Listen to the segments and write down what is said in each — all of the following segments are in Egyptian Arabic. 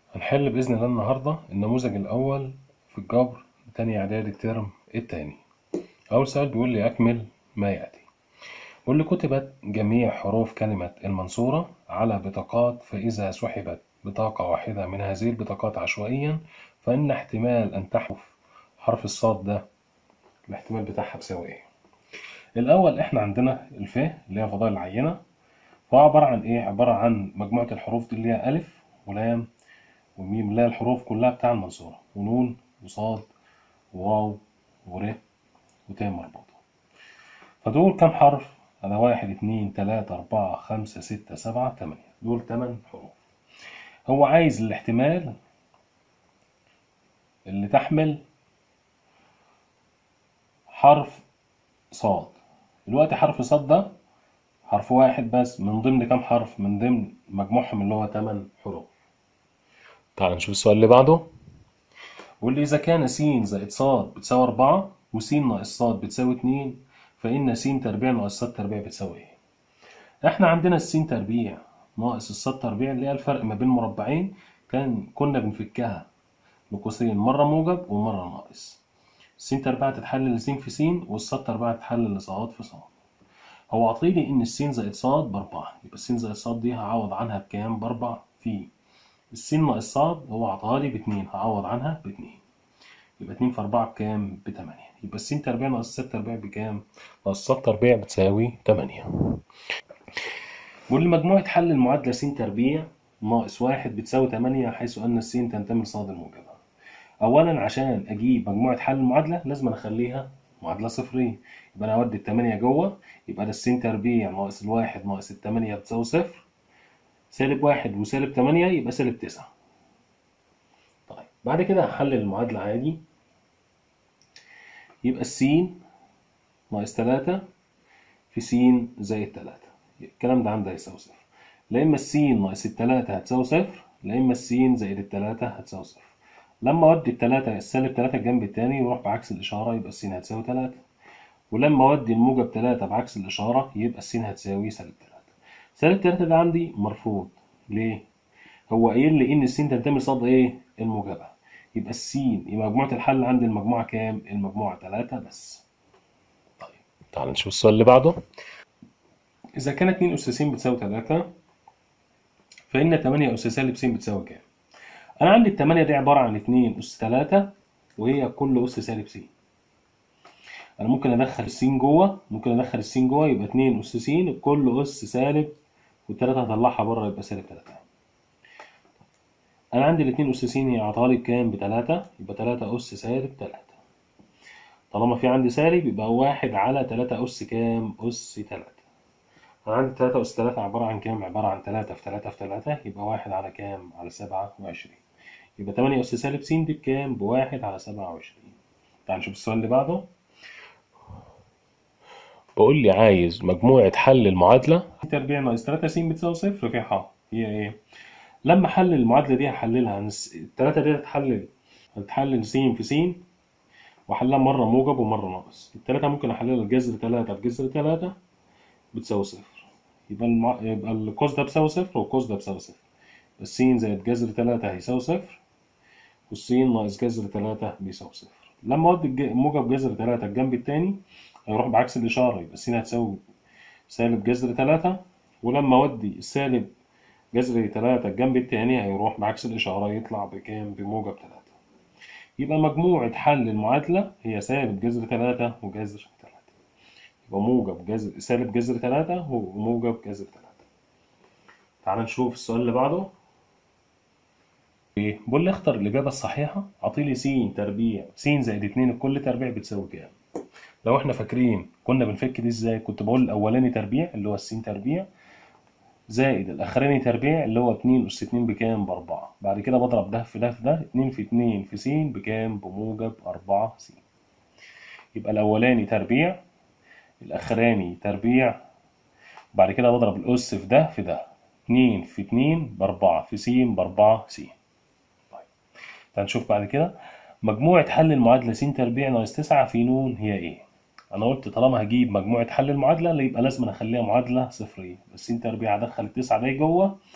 هنحل بإذن الله النهاردة النموذج الأول في الجبر تاني إعدادي الترم التاني أول سؤال بيقول لي أكمل ما يأتي بيقول لي كتبت جميع حروف كلمة المنصورة على بطاقات فإذا سحبت بطاقة واحدة من هذه البطاقات عشوائيا فإن احتمال أن تحذف حرف الصاد ده الاحتمال بتاعها بيساوي إيه؟ الأول إحنا عندنا الف اللي هي فضائل العينة فهو عبارة عن إيه؟ عبارة عن مجموعة الحروف دي اللي هي ألف ولام وميم اللي هي الحروف كلها بتاع المنصورة ونون وصاد وواو ور وتاء مربوطة فدول كام حرف؟ أنا واحد اتنين تلاتة أربعة خمسة ستة سبعة تمانية دول تمن حروف هو عايز الاحتمال اللي تحمل حرف صاد دلوقتي حرف صاد ده حرف واحد بس من ضمن كام حرف من ضمن مجموعهم اللي هو تمن حروف تعال نشوف السؤال اللي بعده بيقول لي إذا كان س زائد ص بتساوي أربعة وس ناقص ص بتساوي اتنين فإن س تربيع ناقص ص تربيع بتساوي إيه؟ إحنا عندنا الس تربيع ناقص الص تربيع اللي هي الفرق ما بين مربعين كان كنا بنفكها بقوسين مرة موجب ومرة ناقص س تربيع تتحلل لس في س والص تربيع تتحلل لص في ص هو عطيلي إن الس زائد ص بأربعة يبقى الس زائد ص دي هعوض عنها بكام؟ بأربعة في السين ناقص صاد هو عطاها لي باتنين هعوض عنها باتنين يبقى اتنين في أربعة بكام؟ بتمانية يبقى السين تربيع ناقص الصاد تربيع بكام؟ ناقص الصاد تربيع بتساوي تمانية بيقول لي مجموعة حل المعادلة س تربيع ناقص واحد بتساوي تمانية حيث أن السين تنتمي لصاد الموجبة أولا عشان أجيب مجموعة حل المعادلة لازم أخليها معادلة صفرية يبقى أنا أودي التمانية جوه يبقى ده السين تربيع ناقص الواحد ناقص التمانية بتساوي صفر سالب واحد وسالب تمانية يبقى سالب تسعة طيب بعد كده هحلل المعادلة عادي يبقى السين ناقص تلاتة في س زائد تلاتة الكلام ده عندي هيساوي صفر لا إما السين ناقص التلاتة هتساوي صفر لا إما السين زائد التلاتة هتساوي صفر لما أودي التلاتة السالب تلاتة الجنب التاني يروح بعكس الإشارة يبقى السين هتساوي تلاتة ولما أودي الموجب تلاتة بعكس الإشارة يبقى السين هتساوي سالب تلاتة سالب تلاتة ده عندي مرفوض ليه؟ هو قايل لي إن السين تنتمي لصاد إيه؟ الموجبة يبقى السين يبقى مجموعة الحل عندي المجموعة كام؟ المجموعة تلاتة بس طيب تعال نشوف السؤال اللي بعده إذا كان اتنين أس س بتساوي تلاتة فإن تمانية أس سالب س بتساوي كام؟ أنا عندي التمانية دي عبارة عن اتنين أس تلاتة وهي كل أس سالب س أنا ممكن أدخل السين جوه ممكن أدخل السين جوه يبقى اتنين أس س كل أس سالب والتلاتة هطلعها بره يبقى سالب تلاتة أنا عندي الاتنين أس س هي عطاها لي بكام؟ بتلاتة يبقى تلاتة أس سالب تلاتة طالما في عندي سالب يبقى واحد على تلاتة أس كام؟ أس تلاتة أنا عندي تلاتة أس تلاتة عبارة عن كام؟ عبارة عن تلاتة في تلاتة في تلاتة يبقى واحد على كام؟ على سبعة وعشرين يبقى تمانية أس سالب س دي بكام؟ بواحد على سبعة وعشرين تعال نشوف السؤال اللي بعده بقول لي عايز مجموعة حل المعادلة تربيع ناقص 3 س بتساوي صفر في ح هي ايه؟ لما احلل المعادلة دي هحللها التلاتة دي هتحلل هتحلل س في س واحلها مرة موجب ومرة ناقص التلاتة ممكن احللها جذر تلاتة في جذر تلاتة بتساوي صفر يبقى المع... يبقى القوس ده بيساوي صفر والقوس ده بيساوي صفر السين زائد جذر تلاتة هيساوي صفر والسين ناقص جذر تلاتة بيساوي صفر لما اودي موجب جذر تلاتة الجنب التاني هيروح بعكس الإشارة يبقى س هتساوي سالب جذر تلاتة ولما أودي السالب جذر تلاتة الجنب التاني هيروح بعكس الإشارة يطلع بكام؟ بموجب تلاتة يبقى مجموعة حل المعادلة هي سالب جذر تلاتة وجذر تلاتة يبقى موجب جذر سالب جذر تلاتة وموجب جذر تلاتة تعال نشوف السؤال اللي بعده بيقول لي اختر الإجابة الصحيحة عطيلي س تربيع س زائد اتنين الكل تربيع بتساوي كام؟ لو احنا فاكرين كنا بنفك دي ازاي كنت بقول الاولاني تربيع اللي هو السين تربيع زائد الاخراني تربيع اللي هو 2 اس 2 بكام باربعة بعد كده بضرب ده في ده في ده 2 في 2 في س بكام بموجب 4 س يبقى الاولاني تربيع الاخراني تربيع بعد كده بضرب الاس في ده في ده 2 في 2 باربعة في س باربعة س طيب تعال نشوف بعد كده مجموعة حل المعادلة س تربيع ناقص 9 في ن هي ايه؟ أنا قلت طالما هجيب مجموعة حل المعادلة يبقى لازم أخليها معادلة صفرية بس س تربيع هدخل التسعة دي جوه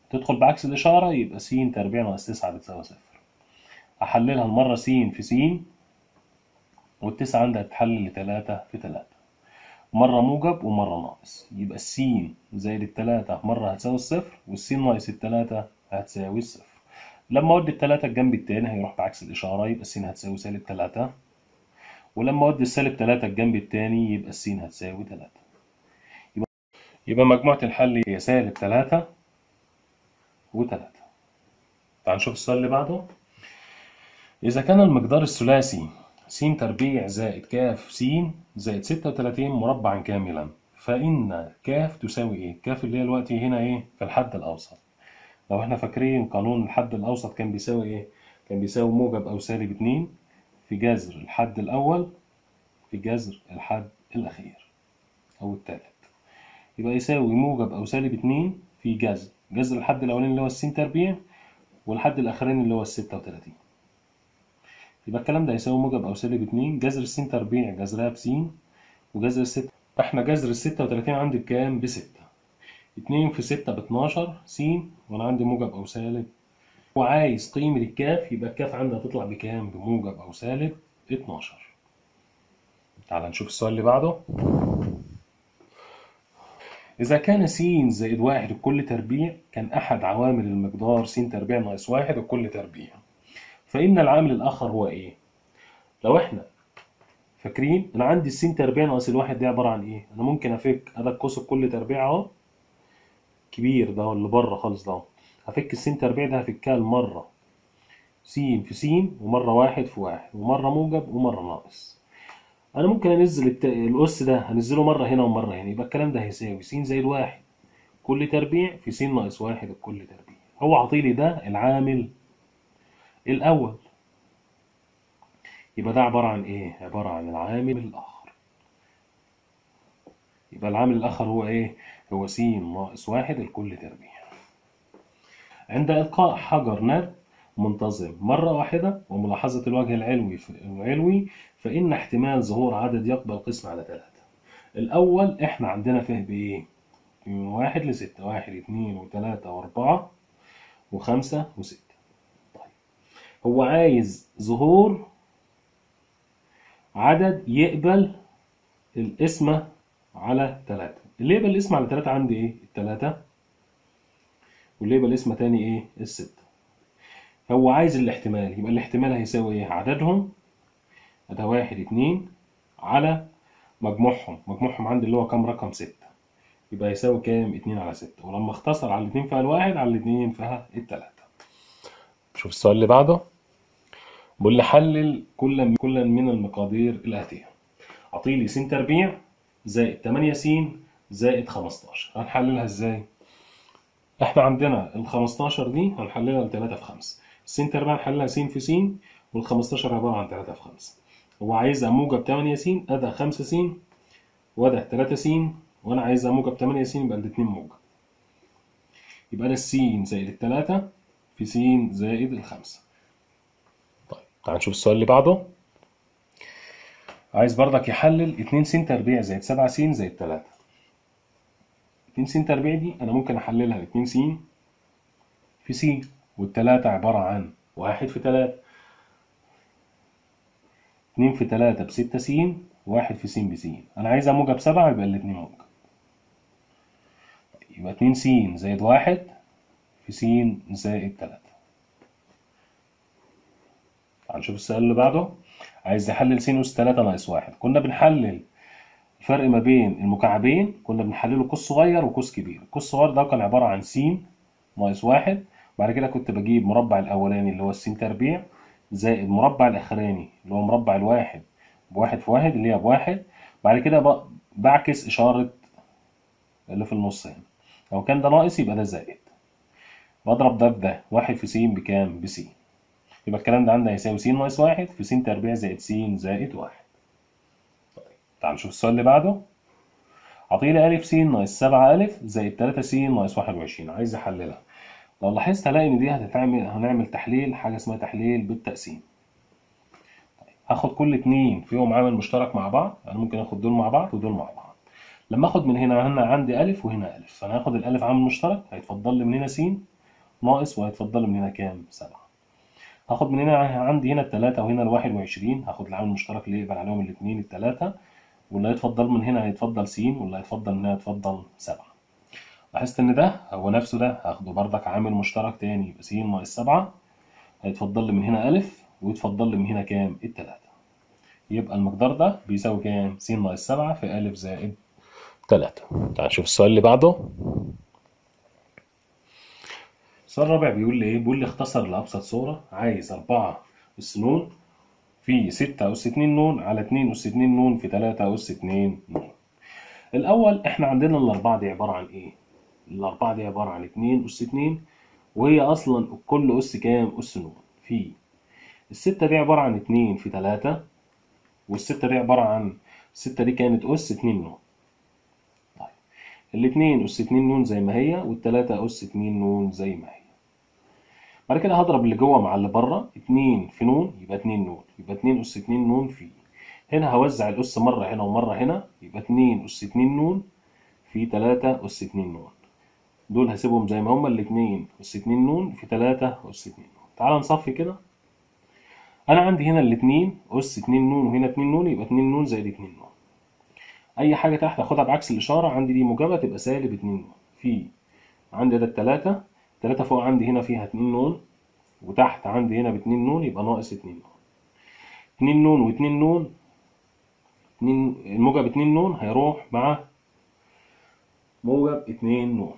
تدخل بعكس الإشارة يبقى س تربيع ناقص تسعة بتساوي صفر أحللها المرة س في س والتسعة عندها تتحلل لتلاتة في تلاتة مرة موجب ومرة ناقص يبقى السين زائد التلاتة مرة هتساوي الصفر والسين ناقص التلاتة هتساوي الصفر لما أودي التلاتة الجنب التاني هيروح بعكس الإشارة يبقى السين هتساوي سالب تلاتة ولما أودي السالب تلاتة الجنب التاني يبقى السين هتساوي تلاتة يبقى, يبقى مجموعة الحل هي سالب تلاتة وتلاتة تعال نشوف السؤال اللي بعده إذا كان المقدار الثلاثي س تربيع زائد ك س زائد ستة وتلاتين مربعا كاملا فإن ك تساوي إيه؟ ك اللي هي دلوقتي هنا إيه؟ في الحد الأوسط لو إحنا فاكرين قانون الحد الأوسط كان بيساوي إيه؟ كان بيساوي موجب أو سالب اتنين في جذر الحد الأول في جذر الحد الأخير أو التالت يبقى يساوي موجب أو سالب اتنين في جذر جذر الحد الأولاني اللي هو الس تربيع والحد الأخراني اللي هو الستة وتلاتين يبقى الكلام ده هيساوي موجب أو سالب اتنين جذر الس تربيع جذرها بسين وجذر الستة احنا جذر الستة وتلاتين عندي بكام؟ بستة اتنين في ستة باتناشر س وأنا عندي موجب أو سالب وعايز قيمة الكاف يبقى الكاف عندي هتطلع بكام؟ بموجب أو سالب اتناشر تعال نشوف السؤال اللي بعده إذا كان س زائد واحد الكل تربيع كان أحد عوامل المقدار س تربيع ناقص واحد الكل تربيع فإن العامل الآخر هو إيه؟ لو إحنا فاكرين أنا عندي الس تربيع ناقص الواحد دي عبارة عن إيه؟ أنا ممكن أفك أدا القوس الكل تربيع أهو كبير ده اللي بره خالص ده هفك الس تربيع ده هفكها المرة س في س ومرة واحد في واحد ومرة موجب ومرة ناقص أنا ممكن أنزل الت... الأس ده هنزله مرة هنا ومرة هنا يبقى الكلام ده هيساوي س زائد واحد كل تربيع في س ناقص واحد الكل تربيع هو عطيلي ده العامل الأول يبقى ده عبارة عن إيه؟ عبارة عن العامل الآخر يبقى العامل الآخر هو إيه؟ هو س ناقص واحد الكل تربيع عند إلقاء حجر ناب منتظم مرة واحدة وملاحظة الوجه العلوي العلوي فإن احتمال ظهور عدد يقبل قسم على ثلاثة الأول إحنا عندنا فيه بإيه؟ من واحد لستة واحد اتنين وتلاتة وأربعة وخمسة وستة طيب هو عايز ظهور عدد يقبل القسمة على ثلاثة اللي يقبل القسمة على ثلاثة عندي إيه؟ التلاتة واللي يقبل القسمة تاني إيه؟ الستة هو عايز الاحتمال يبقى الاحتمال هيساوي ايه عددهم ده واحد اتنين على مجموعهم مجموعهم عندي اللي هو كام رقم ستة يبقى يساوي كام اتنين على ستة ولما اختصر على الاتنين فيها الواحد على الاتنين فيها التلاتة شوف السؤال اللي بعده بيقول لي حلل كل من كل من المقادير الآتية أعطيلي س تربيع زائد 8 س زائد 15 هنحللها ازاي؟ احنا عندنا ال 15 دي هنحللها ل 3 في 5 س تربيع هنحللها س في س وال 15 عبارة عن 3 في 5 هو عايزها موجب 8 س أدا 5 س وده 3 س وأنا عايزها موجب 8 س يبقى الاتنين موجب يبقى ده س زائد التلاتة في س زائد الخمسة طيب تعال نشوف السؤال اللي بعده عايز برضك يحلل 2 س تربيع زائد 7 س زائد 3 2 س تربيع دي أنا ممكن أحللها ل 2 س في س والتلاتة عبارة عن واحد في تلاتة اتنين في تلاتة بستة س واحد في س بس أنا عايزها موجب سبعة يبقى الاتنين موجب يبقى اتنين س زائد واحد في س زائد تلاتة هنشوف السؤال اللي بعده عايز يحلل س أس تلاتة ناقص واحد كنا بنحلل الفرق ما بين المكعبين كنا بنحلله قوس صغير وقوس كبير القوس الصغير ده كان عبارة عن س ناقص واحد بعد كده كنت بجيب مربع الأولاني اللي هو الس تربيع زائد مربع الأخراني اللي هو مربع الواحد بواحد في واحد اللي هي بواحد بعد كده بعكس إشارة اللي في النص هنا لو كان ده ناقص يبقى ده زائد بضرب ده بده واحد في س بكام؟ بس يبقى الكلام ده عندنا هيساوي س ناقص واحد في س تربيع زائد س زائد واحد طيب تعال نشوف السؤال اللي بعده عطيلي ألف س ناقص سبعة ألف زائد تلاتة س ناقص واحد وعشرين عايز أحللها لو لاحظت هلاقي ان دي هتتعمل هنعمل تحليل حاجه اسمها تحليل بالتقسيم طيب هاخد كل اتنين فيهم عامل مشترك مع بعض انا ممكن اخد دول مع بعض ودول مع بعض لما اخد من هنا هنا عندي الف وهنا الف فانا هاخد الالف عامل مشترك هيتفضل لي من هنا س ناقص وهيتفضل من هنا كام سبعة هاخد من هنا عندي هنا التلاتة وهنا الواحد وعشرين هاخد العامل المشترك اللي يقبل عليهم الاتنين التلاتة واللي هيتفضل من هنا هيتفضل س واللي هيتفضل من هنا هيتفضل سبعة لاحظت ان ده هو نفسه ده هاخده بردك عامل مشترك تاني يبقى س ناقص سبعة هيتفضل لي من هنا ألف ويتفضل لي من هنا كام التلاتة يبقى المقدار ده بيساوي كام س ناقص سبعة في ألف زائد تلاتة تعال نشوف السؤال اللي بعده السؤال الرابع بيقول لي ايه بيقول لي اختصر لأبسط صورة عايز أربعة أس نون في ستة أس اتنين نون على اتنين أس اتنين نون في تلاتة أس اتنين نون الأول احنا عندنا الأربعة دي عبارة عن ايه الأربعة دي عبارة عن اتنين أس اتنين وهي أصلا كل أس كام أس نون في الستة دي عبارة عن اتنين في تلاتة والستة دي عبارة عن الستة دي كانت أس اتنين نون طيب الاتنين أس اتنين نون زي ما هي والتلاتة أس اتنين نون زي ما هي بعد كده هضرب اللي جوه مع اللي بره اتنين في نون يبقى اتنين نون يبقى اتنين أس اتنين نون في هنا هوزع الأس مرة هنا ومرة هنا يبقى اتنين أس اتنين نون في تلاتة أس اتنين نون دول هسيبهم زي ما هما الاتنين أس اتنين نون في تلاتة أس اتنين نون تعال نصفي كده أنا عندي هنا الاتنين أس اتنين نون وهنا اتنين نون يبقى اتنين نون زائد اتنين نون أي حاجة تحت أخدها بعكس الإشارة عندي دي موجبة تبقى سالب اتنين نون في عندي ده التلاتة تلاتة فوق عندي هنا فيها اتنين نون وتحت عندي هنا باتنين نون يبقى ناقص اتنين نون اتنين نون واتنين نون اتنين الموجب اتنين نون هيروح مع موجب اتنين نون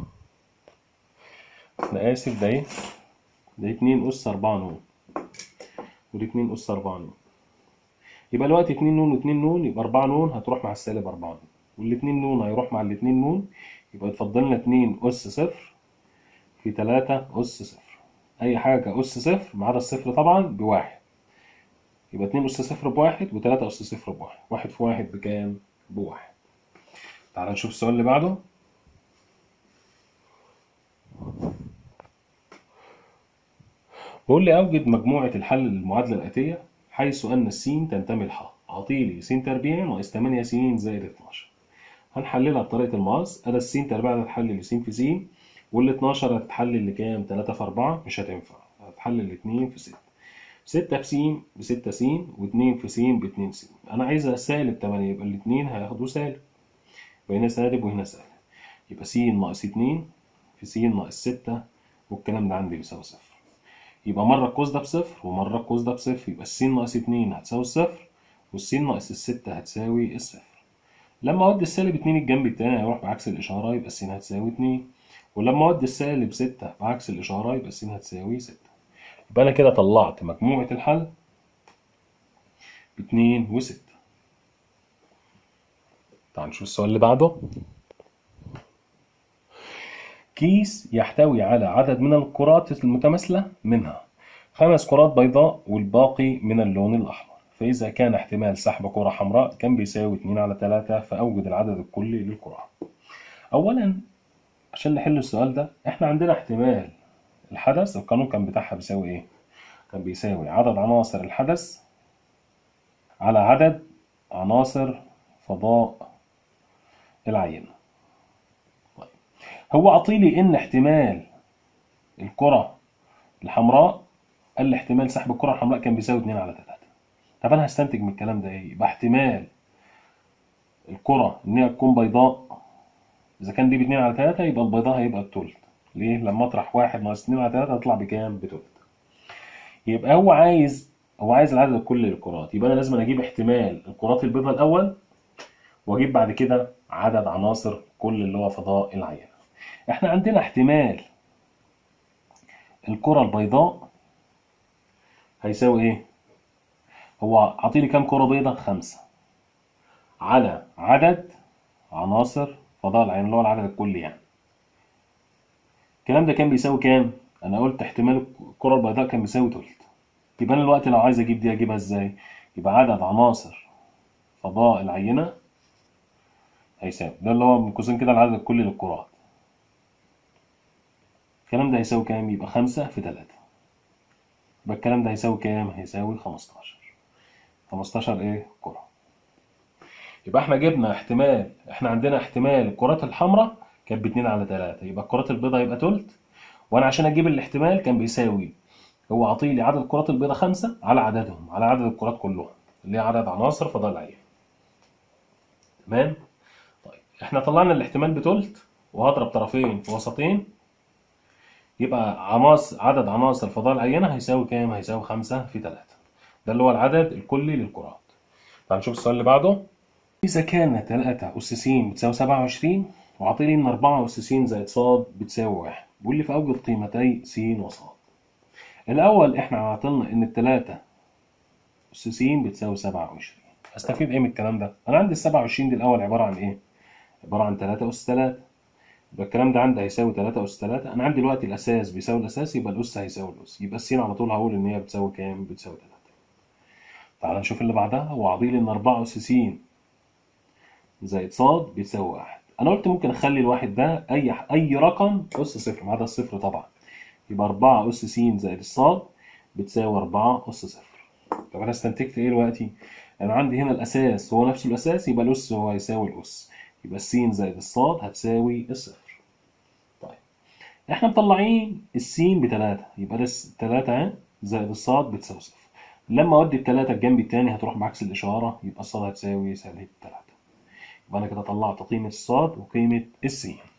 أنا آسف ده ايه ده اتنين أس أربعة نون ودي اتنين أس أربعة نون يبقى الوقت اتنين نون واتنين نون يبقى أربعة نون هتروح مع السالب أربعة نون والاتنين نون هيروح مع الاتنين نون يبقى يتفضل لنا اتنين أس صفر في تلاتة أس صفر أي حاجة أس صفر ما عدا الصفر طبعا بواحد يبقى اتنين أس صفر بواحد وتلاتة أس صفر بواحد واحد في واحد بكام؟ بواحد تعال نشوف السؤال اللي بعده بيقول لي أوجد مجموعة الحل للمعادلة الآتية حيث أن السين تنتمي لح أعطيلي س تربيع ناقص 8 س زائد 12 هنحللها بطريقة المقص أنا الس تربيع هتتحلل لس في س وال 12 هتتحلل لكام؟ 3 في 4 مش هتنفع هتحلل 2 في 6 6 في س ب 6 س و2 في س ب 2 س أنا عايزها سالب 8 يبقى الاتنين هياخدوا سالب يبقى هنا سالب وهنا سالب يبقى س ناقص 2 في س ناقص 6 والكلام ده عندي بيساوي صفر يبقى مرة القوس ده بصفر ومرة القوس ده بصفر يبقى الس ناقص 2 هتساوي الصفر والس ناقص الستة هتساوي الصفر لما أودي السالب 2 الجنب التاني هيروح بعكس الإشارة يبقى الس هتساوي 2 ولما أودي السالب 6 بعكس الإشارة يبقى الس هتساوي 6 يبقى أنا كده طلعت مجموعة الحل باتنين وستة تعال نشوف السؤال اللي بعده كيس يحتوي على عدد من الكرات المتماثلة منها خمس كرات بيضاء والباقي من اللون الأحمر فإذا كان احتمال سحب كرة حمراء كان بيساوي 2 على 3 فأوجد العدد الكلي للكرات أولا عشان نحل السؤال ده احنا عندنا احتمال الحدث القانون كان بتاعها بيساوي ايه كان بيساوي عدد عناصر الحدث على عدد عناصر فضاء العينة طيب. هو عطيلي ان احتمال الكرة الحمراء قال لي احتمال سحب الكرة الحمراء كان بيساوي 2 على 3 طب انا هستنتج من الكلام ده ايه يبقى احتمال الكرة ان هي تكون بيضاء اذا كان دي ب 2 على 3 يبقى البيضاء هيبقى التلت ليه لما اطرح واحد ناقص 2 على 3 هتطلع بكام بتلت يبقى هو عايز هو عايز العدد الكلي للكرات يبقى انا لازم اجيب احتمال الكرات البيضاء الاول واجيب بعد كده عدد عناصر كل اللي هو فضاء العينة احنا عندنا احتمال الكرة البيضاء هيساوي ايه هو عطيلي كام كرة بيضاء خمسة على عدد عناصر فضاء العين اللي هو العدد الكلي يعني الكلام ده كان بيساوي كام انا قلت احتمال الكرة البيضاء كان بيساوي تلت يبقى انا دلوقتي لو عايز اجيب دي اجيبها ازاي يبقى عدد عناصر فضاء العينة هيساوي ده اللي هو من قوسين كده العدد الكلي للكرات الكلام ده هيساوي كام يبقى خمسة في تلاتة يبقى الكلام ده هيساوي كام هيساوي خمستاشر خمستاشر ايه كرة يبقى احنا جبنا احتمال احنا عندنا احتمال الكرات الحمراء كانت باتنين على تلاتة يبقى الكرات البيضاء يبقى تلت وانا عشان اجيب الاحتمال كان بيساوي هو عاطيلي عدد الكرات البيضاء خمسة على عددهم على عدد الكرات كلهم اللي هي عدد عناصر فضاء العينة تمام طيب احنا طلعنا الاحتمال بتلت وهضرب طرفين في وسطين يبقى عناصر عدد عناصر فضاء العينة هيساوي كام؟ هيساوي خمسة في تلاتة ده اللي هو العدد الكلي للكرات تعال نشوف السؤال اللي بعده إذا كان 3 أس س بتساوي 27 وعطيني إن 4 أس س زائد ص بتساوي 1 بيقول لي في أوجد قيمتي س وص الأول إحنا عاطلنا إن التلاتة أس س بتساوي 27 هستفيد إيه من الكلام ده؟ أنا عندي ال 27 دي الأول عبارة عن إيه؟ عبارة عن 3 أس 3 يبقى الكلام ده عندي هيساوي 3 أس 3 أنا عندي دلوقتي الأساس بيساوي الأساس يبقى الأس هيساوي الأس يبقى الس على طول هقول إن هي بتساوي كام؟ بتساوي 3 تعال نشوف اللي بعدها وعضيل إن 4 أس س زائد ص بيساوي واحد أنا قلت ممكن أخلي الواحد ده أي أي رقم أس صفر ما عدا الصفر طبعا يبقى 4 أس س زائد الصاد بتساوي 4 أس صفر طب أنا استنتجت إيه دلوقتي؟ أنا عندي هنا الأساس هو نفسه الأساس يبقى الأس هو هيساوي الأس يبقى السين زائد الصاد هتساوي الصفر طيب إحنا مطلعين السين بتلاتة يبقى ده تلاتة أهي زائد الصاد بتساوي صفر لما أودي التلاتة الجنب التاني هتروح بعكس الإشارة يبقى الصاد هتساوي سالب تلاتة يبقى أنا كده طلعت قيمة الصاد وقيمة السين